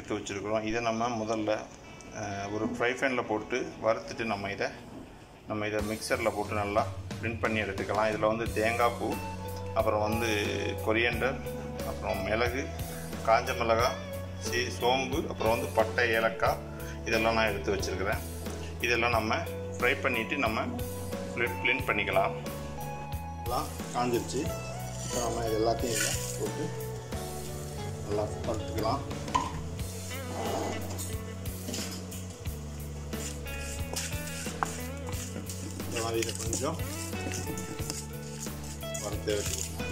எடுத்து வச்சுருக்குறோம் இதை நம்ம முதல்ல அஹ், ஒரு ஃப்ரை ஃபேனில் போட்டு வறுத்துட்டு நம்ம இதை நம்ம இதை மிக்சரில் போட்டு நல்லா பிரிண்ட் பண்ணி எடுத்துக்கலாம் இதில் வந்து தேங்காய் பூ அப்புறம் வந்து கொரியண்டர் அப்புறம் மிளகு காஞ்ச மிளகாய் சி சோம்பு அப்புறம் வந்து பட்டை ஏலக்காய் இதெல்லாம் நான் எடுத்து வச்சுருக்கிறேன் இதெல்லாம் நம்ம ஃப்ரை பண்ணிவிட்டு நம்ம பிளின் பண்ணிக்கலாம் எல்லாம் காஞ்சிருச்சு இப்போ நம்ம இது எல்லாத்தையும் இதில் போட்டு நல்லா வறுத்துக்கலாம் இந்த மாதிரி இதை கொஞ்சம் வறுத்து எடுத்துக்கலாம்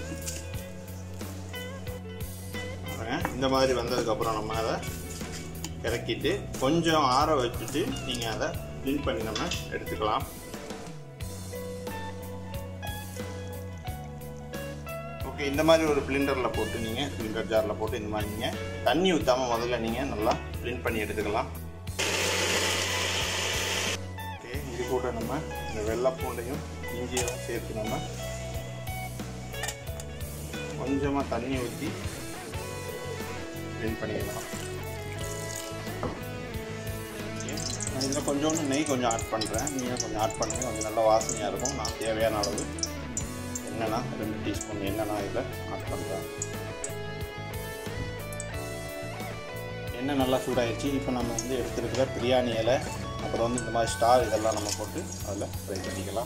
பாருங்க, இந்த மாதிரி வந்ததுக்கப்புறம் நம்ம அதை இறக்கிட்டு கொஞ்சம் ஆற வச்சுட்டு நீங்கள் அதை க்ளீன் பண்ணி நம்ம எடுத்துக்கலாம் ஓகே இந்த மாதிரி ஒரு பிளிண்டரில் போட்டு நீங்கள் பிளிண்டர் ஜாரில் போட்டு இந்த மாதிரி நீங்கள் தண்ணி ஊற்றாமல் முதல்ல நீங்கள் நல்லா க்ளீன் பண்ணி எடுத்துக்கலாம் ஓகே இது கூட நம்ம இந்த வெள்ளை பூண்டையும் இஞ்சியெல்லாம் சேர்த்து நம்ம கொஞ்சமாக தண்ணி ஊற்றி க்ளீன் பண்ணிக்கலாம் ஓகே நான் இதில் கொஞ்சோண்டு நெய் கொஞ்சம் ஆட் பண்ணுறேன் நீங்கள் கொஞ்சம் ஆட் பண்ணுங்கள் கொஞ்சம் நல்லா வாசனையாக இருக்கும் நான் தேவையான அளவு என்னென்னா ரெண்டு டீஸ்பூன் எண்ணெய் நான் இதில் ஆட் பண்ணுறேன் எண்ணெய் நல்லா சூடாயிடுச்சு இப்போ நம்ம வந்து எடுத்துருக்கிற பிரியாணி இலை அப்புறம் வந்து இந்த மாதிரி ஸ்டார் இதெல்லாம் நம்ம போட்டு அதில் ஃப்ரை பண்ணிக்கலாம்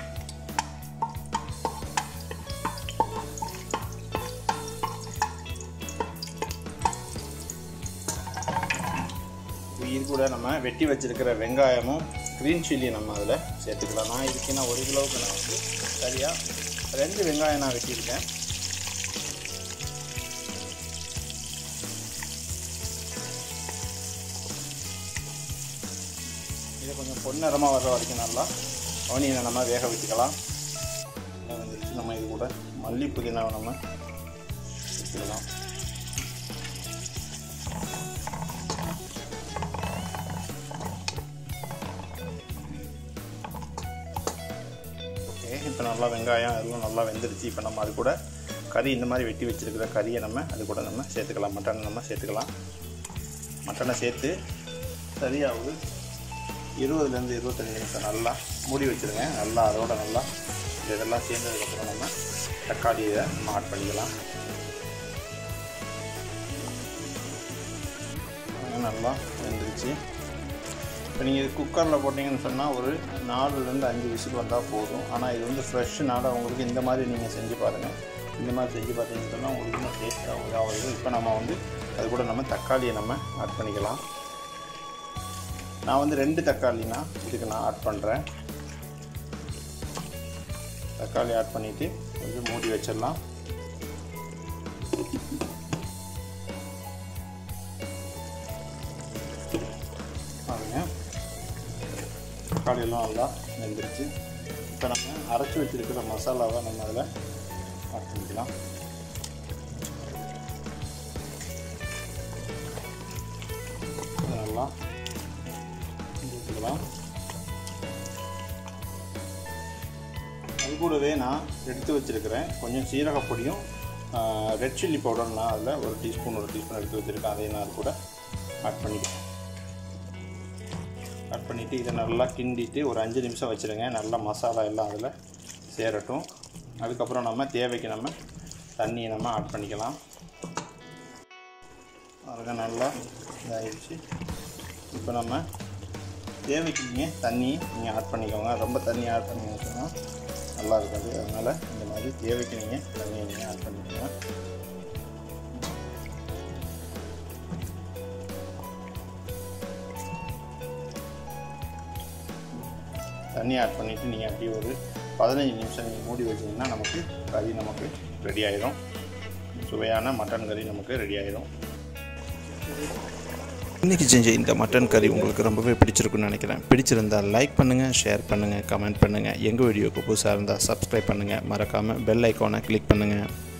இது கூட நம்ம வெட்டி வச்சிருக்கிற வெங்காயமும் க்ரீன் சில்லி நம்ம அதில் சேர்த்துக்கலாம் நான் இதுக்கு நான் ஒரு கிலோவுக்கு நான் வந்து சரியாக ரெண்டு வெங்காயம் நான் வெட்டியிருக்கேன் இதை கொஞ்சம் பொன்னிறமாக வர்ற வரைக்கும் நல்லா ஆனியனை நம்ம வேக வச்சுக்கலாம் நல்லா வெந்துருச்சு நம்ம இது கூட மல்லி புதினாவை நம்ம வச்சுக்கலாம் ஓகே இப்போ நல்லா வெங்காயம் எல்லாம் நல்லா வெந்துருச்சு இப்போ நம்ம அது கூட கறி இந்த மாதிரி வெட்டி வச்சிருக்கிற கறியை நம்ம அது கூட நம்ம சேர்த்துக்கலாம் மட்டன் நம்ம சேர்த்துக்கலாம் மட்டனை சேர்த்து சரியாகுது இருபதுலேருந்து இருபத்தஞ்சி நிமிஷம் நல்லா மூடி வச்சுருங்க நல்லா அதோட நல்லா இதெல்லாம் சேர்ந்ததுக்கப்புறம் நம்ம தக்காளியை நம்ம ஆட் பண்ணிக்கலாம் நல்லா வெந்துருச்சு இப்போ நீங்கள் இது குக்கரில் போட்டிங்கன்னு சொன்னால் ஒரு நாலுலேருந்து அஞ்சு விசில் வந்தால் போதும் ஆனால் இது வந்து ஃப்ரெஷ்ஷுனால உங்களுக்கு இந்த மாதிரி நீங்கள் செஞ்சு பாருங்கள் இந்த மாதிரி செஞ்சு பார்த்தீங்கன்னு சொன்னால் உங்களுக்கு இன்னும் டேஸ்ட்டாக இதாகுது இப்போ நம்ம வந்து அது கூட நம்ம தக்காளியை நம்ம ஆட் பண்ணிக்கலாம் நான் வந்து ரெண்டு தக்காளினா இதுக்கு நான் ஆட் பண்ணுறேன் தக்காளி ஆட் பண்ணிவிட்டு கொஞ்சம் மூடி வச்சிடலாம் பாருங்க தக்காளி எல்லாம் நல்லா வெந்துருச்சு இப்போ நம்ம அரைச்சி வச்சிருக்கிற மசாலாவை நம்ம அதில் ஆட் பண்ணிக்கலாம் இதை நல்லா ஊற்றிக்கலாம் அது கூடவே நான் எடுத்து வச்சிருக்கிறேன் கொஞ்சம் சீரகப் பொடியும் ரெட் சில்லி பவுடர் நான் அதில் ஒரு டீஸ்பூன் ஒரு டீஸ்பூன் எடுத்து வச்சுருக்கேன் அதையும் நான் அது கூட ஆட் பண்ணிக்கிறேன் கட் பண்ணிவிட்டு இதை நல்லா கிண்டிட்டு ஒரு அஞ்சு நிமிஷம் வச்சுருங்க நல்லா மசாலா எல்லாம் அதில் சேரட்டும் அதுக்கப்புறம் நம்ம தேவைக்கு நம்ம தண்ணியை நம்ம ஆட் பண்ணிக்கலாம் அதுக்கு நல்லா இதாகிடுச்சு இப்போ நம்ம தேவைக்கு நீங்கள் தண்ணி நீங்கள் ஆட் பண்ணிக்கோங்க ரொம்ப தண்ணி ஆட் பண்ணிங்கன்னு சொன்னால் நல்லா இருக்காது அதனால் இந்த மாதிரி தேவைக்கு நீங்கள் தண்ணியை நீங்கள் ஆட் பண்ணிக்கோங்க தண்ணி ஆட் பண்ணிவிட்டு நீங்கள் அப்படியே ஒரு பதினஞ்சு நிமிஷம் நீங்கள் மூடி வச்சிங்கன்னா நமக்கு கறி நமக்கு ரெடி ஆயிடும் சுவையான மட்டன் கறி நமக்கு ரெடி ஆயிடும் இன்றைக்கி செஞ்ச இந்த மட்டன் கறி உங்களுக்கு ரொம்பவே பிடிச்சிருக்குன்னு நினைக்கிறேன் பிடிச்சிருந்தால் லைக் பண்ணுங்கள் ஷேர் பண்ணுங்கள் கமெண்ட் பண்ணுங்கள் எங்கள் வீடியோக்கு புதுசாக இருந்தால் சப்ஸ்கிரைப் பண்ணுங்கள் மறக்காமல் பெல் ஐக்கானை கிளிக் பண்ணுங்கள்